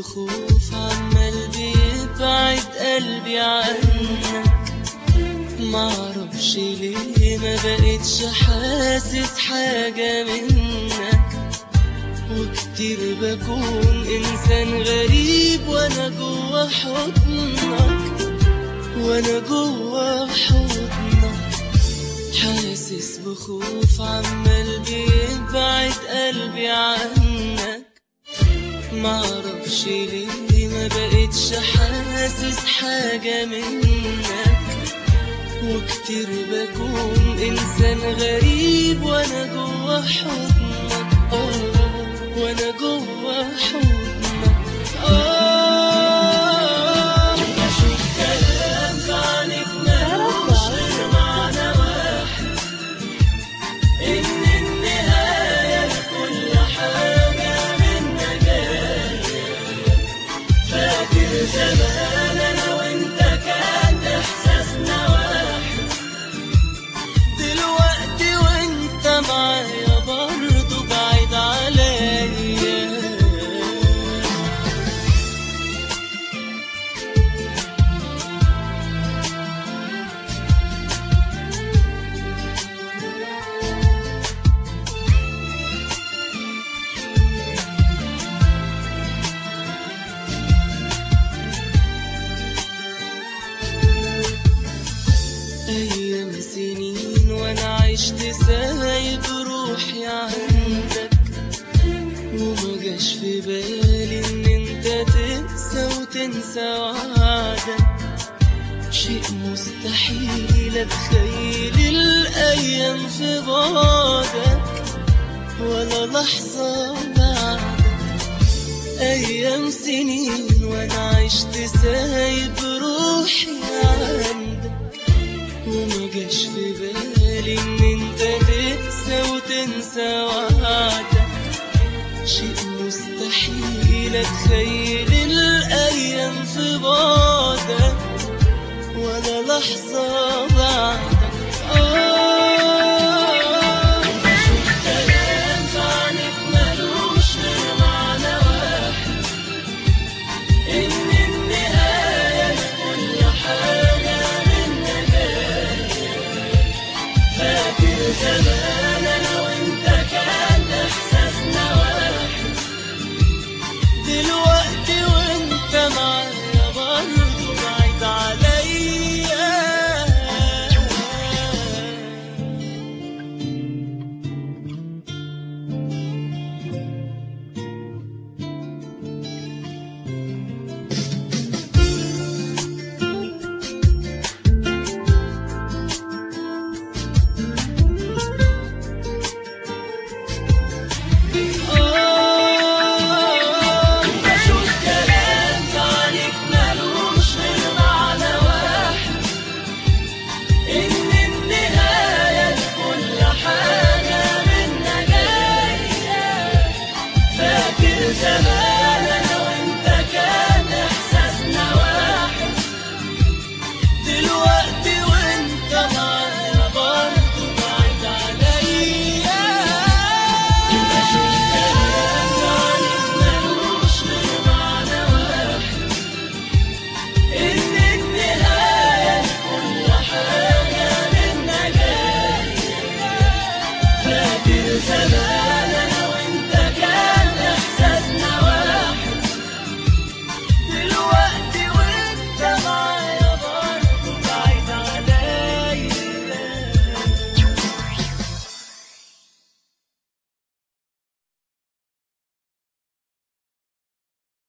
بخوف عمال بيبعد قلبي عنك معرفش ليه ما بقتش حاسس حاجة منك وكتير بكون إنسان غريب وأنا جوا حضنك وأنا جوا حضنك حاسس بخوف عمال بيبعد قلبي عنك معرفش ليه ما بقتش حاسس حاجة منك وكتير بكون إنسان غريب وأنا جوا حضنك آه وأنا جوا حضنك آه بشوف كلام في عينك ملوش غير معنى واحد إن النهاية لكل حاجة منا جاية فاكر زمان أنا وأنت كان إحساسنا واحد دلوقتي وأنت معايا برضه بعيد عليا أيام سنين وأنا عشت سايب روحي عندك وما جاش في بالي إن أنت تنسى وتنسى وعدك شيء مستحيل أتخيل الأيام في بعدك ولا لحظة بعدك أيام سنين وأنا عشت سايب روحي عندك وما جاش في بالي ان انت تنسى وتنسى وعدك شيء مستحيل اتخيل الايام في بعدك ولا لحظة بعدك آه بشوف كلام في عينك ملوش غير معنى واحد إن النهاية لكل حاجة منا جاية فاكر زمان أنا وأنت كان إحساسنا واحد دلوقتي وأنت معايا برضه بعيد عليا بشوف كلام في عينك ملوش غير معنى واحد إن النهاية لكل حاجة منا جاية فاكر زمان أنا وأنت كان إحساسنا واحد دلوقتي وأنت معايا برضه بعيد عليا بشوف كلام في عينك ملوش غير معنى واحد إن النهاية لكل حاجة منا جاية فاكر زمان